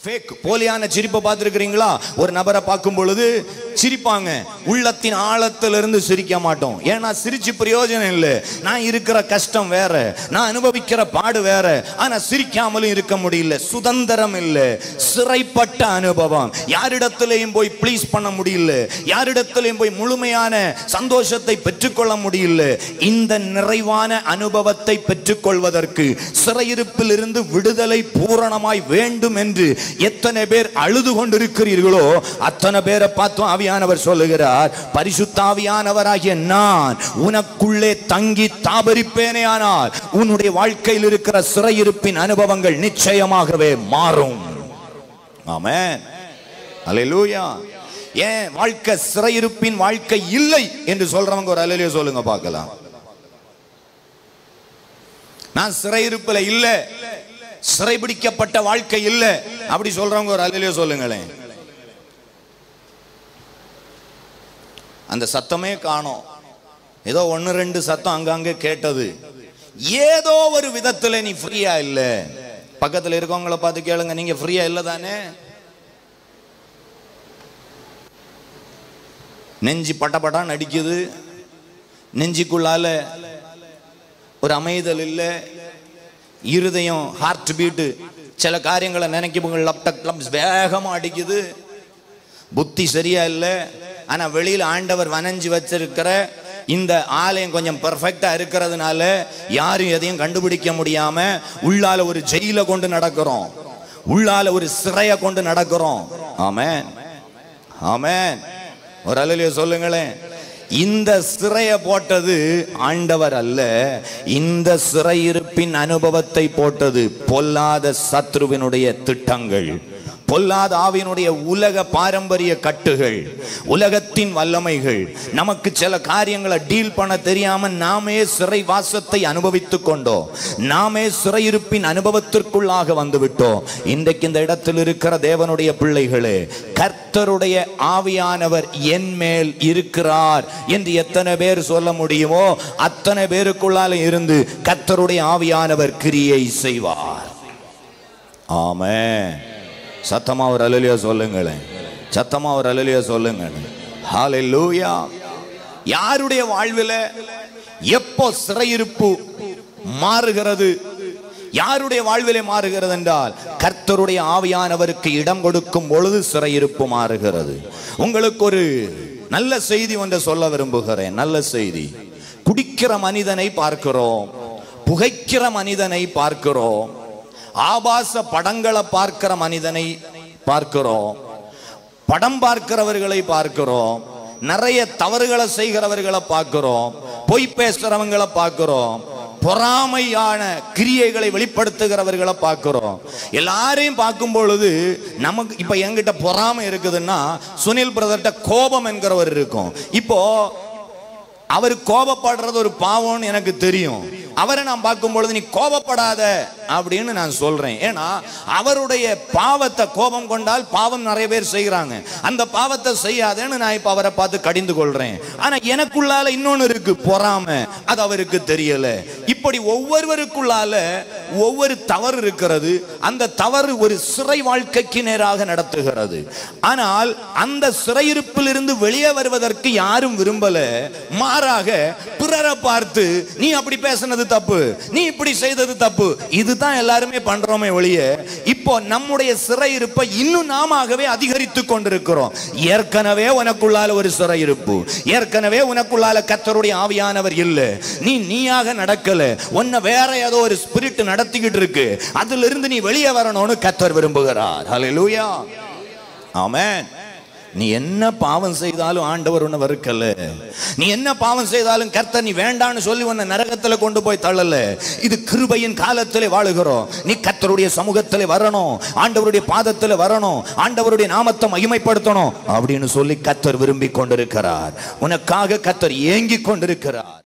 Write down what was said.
fake போலியான சிரிப்பை பார்த்துருக்கிறீங்களா ஒரு நபரை பார்க்கும் பொழுது சிரிப்பாங்க உள்ளத்தின் ஆழத்திலிருந்து சிரிக்க மாட்டோம் ஏன்னா சிரிச்சு பிரயோஜனம் இல்லை நான் இருக்கிற கஷ்டம் வேற நான் அனுபவிக்கிற பாடு வேற ஆனா சிரிக்காமலும் இருக்க முடியல சுதந்திரம் இல்லை சிறைப்பட்ட அனுபவம் யாரிடத்திலையும் போய் ப்ளீஸ் பண்ண முடியல யாரிடத்திலையும் போய் முழுமையான சந்தோஷத்தை பெற்றுக்கொள்ள முடியல இந்த நிறைவான அனுபவத்தை பெற்றுக்கொள்வதற்கு சிறையிருப்பில் இருந்து விடுதலை பூரணமாய் வேண்டும் என்று எத்தனை பேர் அழுது கொண்டிருக்கிறீர்களோ அத்தனை பேரை பார்த்தும் ஆவியானவர் சொல்லுகிறார் பரிசுத்த ஆவியானவராகிய நான் உனக்குள்ளே தங்கி தாபரிப்பேனே ஆனால் உன்னுடைய வாழ்க்கையில் இருக்கிற சிறையிருப்பின் அனுபவங்கள் நிச்சயமாகவே மாறும் ஆமென் அல்லேலூயா ஏன் வாழ்க்கை சிறையிருப்பின் வாழ்க்கை இல்லை என்று சொல்றவங்க ஒரு அலையிலே சொல்லுங்க பார்க்கலாம் நான் சிறையிருப்பில் இல்ல சிறைபிடிக்கப்பட்ட வாழ்க்கை இல்ல அப்படி சொல்றவங்க ஒரு அலையிலே சொல்லுங்களேன் அந்த சத்தமே காணோம் ஏதோ ஒன்று ரெண்டு சத்தம் அங்கங்க கேட்டது ஏதோ ஒரு விதத்துல நீ ஃப்ரீயா இல்ல பக்கத்துல இருக்கவங்கள பார்த்து கேளுங்க நீங்க ஃப்ரீயா இல்ல தானே நெஞ்சு பட்டப்பட்டான்னு அடிக்குது நெஞ்சுக்குள்ளால ஒரு அமைதல் இல்லை இருதயம் ஹார்ட் பீட்டு சில காரியங்களை நினைக்கும் லப்டக் லப்ஸ் வேகமா அடிக்குது புத்தி சரியா இல்லை ஆனா வெளியில ஆண்டவர் வனைஞ்சு வச்சிருக்கிற இந்த ஆலயம் கொஞ்சம் பெர்ஃபெக்டா இருக்கிறதுனால யாரும் எதையும் கண்டுபிடிக்க முடியாம உள்ளால ஒரு ஜெயில கொண்டு நடக்கிறோம் உள்ளால ஒரு சிறைய கொண்டு நடக்கிறோம் ஆமென் ஆமென் ஒரு அலையில சொல்லுங்களேன் இந்த சிறைய போட்டது ஆண்டவர் அல்ல இந்த சிறையிருப்பின் அனுபவத்தை போட்டது பொல்லாத சத்ருவினுடைய திட்டங்கள் பொல்லாத ஆவியினுடைய உலக பாரம்பரிய கட்டுகள் உலகத்தின் வல்லமைகள் நமக்கு சில காரியங்களை டீல் பண்ண தெரியாம நாமே சிறை வாசத்தை அனுபவித்துக் கொண்டோம் நாமே சிறையிருப்பின் அனுபவத்திற்குள்ளாக வந்து விட்டோம் இன்றைக்கு இந்த இடத்தில் இருக்கிற தேவனுடைய பிள்ளைகளே கர்த்தருடைய ஆவியானவர் என் மேல் இருக்கிறார் என்று எத்தனை பேர் சொல்ல முடியுமோ அத்தனை பேருக்குள்ளால இருந்து கர்த்தருடைய ஆவியானவர் கிரியை செய்வார் ஆமென் சத்தமா ஒரு அலலியா சொல்லுங்களேன் சத்தமா ஒரு அலலியா சொல்லுங்களேன் ஹalleluya யாருடைய வாழ்வில் எப்போ சிறையிருப்பு மாறுகிறது யாருடைய வாழ்விலே மாறுகிறது என்றால் கர்த்தருடைய ஆவியானவருக்கு இடம் கொடுக்கும் பொழுது சிறையிருப்பு மாறுகிறது உங்களுக்கு ஒரு நல்ல செய்தி ஒன்றை சொல்ல விரும்புகிறேன் நல்ல செய்தி குடிக்கிற மனிதனை பார்க்கிறோம் புகைக்கிற மனிதனை பார்க்கிறோம் ஆபாச படங்களை பார்க்கிற மனிதனை பார்க்கிறோம் படம் பார்க்கிறவர்களை பார்க்கிறோம் நிறைய தவறுகளை செய்கிறவர்களை பார்க்கிறோம் பொய் பேசுறவங்களை பார்க்கிறோம் பொறாமையான கிரியைகளை வெளிப்படுத்துகிறவர்களை பார்க்கிறோம் எல்லாரையும் பார்க்கும் பொழுது நமக்கு இப்ப என்கிட்ட பொறாமை இருக்குதுன்னா சுனில் பிரதர்கிட்ட கோபம் என்கிறவர் இருக்கும் இப்போ அவர் கோபப்படுறது ஒரு பாவம்னு எனக்கு தெரியும் அவரை நான் பார்க்கும் பொழுது நீ கோபப்படாத அப்படின்னு நான் சொல்றேன் ஏன்னா அவருடைய பாவத்தை கோபம் கொண்டால் பாவம் நிறைய பேர் செய்கிறாங்க அந்த பாவத்தை செய்யாதேன்னு நான் இப்ப அவரை பார்த்து கடிந்து கொள்றேன் ஆனா எனக்குள்ளால இன்னொன்னு இருக்கு பொறாம அது அவருக்கு தெரியல இப்படி ஒவ்வொருவருக்குள்ளால ஒவ்வொரு தவறு இருக்கிறது அந்த தவறு ஒரு சிறை வாழ்க்கைக்கு நேராக நடத்துகிறது ஆனால் அந்த சிறையிருப்பில் இருந்து வெளியே வருவதற்கு யாரும் விரும்பல மாறாக பிறரை பார்த்து நீ அப்படி பேசுனது தப்பு நீ இப்படி செய்தது தப்பு இதுதான் எல்லாருமே பண்றோமே ஒழிய இப்போ நம்முடைய சிறையிருப்பை இன்னும் நாமவே அதிகரித்து கொண்டிருக்கிறோம் ஏற்கனவே உனக்குள்ளால ஒரு சிறையிருப்பு ஏற்கனவே உனக்குள்ளால கத்தருடைய ஆவியானவர் இல்லை நீ நீயாக நடக்கல உன்னை வேற ஏதோ ஒரு ஸ்பிரிட் நடத்திக்கிட்டு இருக்கு அதுல இருந்து நீ வெளியே வரணும்னு கத்தர் விரும்புகிறார் ஹalleluya ஆமென் நீ என்ன பாவம் செய்தாலும் ஆண்டவர் உன்னை வெறுக்கல நீ என்ன பாவம் செய்தாலும் கர்த்தர் நீ வேண்டான்னு சொல்லி உன்னை நரகத்துல கொண்டு போய் தள்ளல இது கிருபையின் காலத்திலே வாழுகிறோம் நீ கர்த்தருடைய சமூகத்திலே வரணும் ஆண்டவருடைய பாதத்திலே வரணும் ஆண்டவருடைய நாமத்தை மகிமைப்படுத்தணும் அப்படின்னு சொல்லி கர்த்தர் விரும்பி கொண்டிருக்கிறார் உனக்காக கர்த்தர் ஏங்கி கொண்டிருக்கிறார்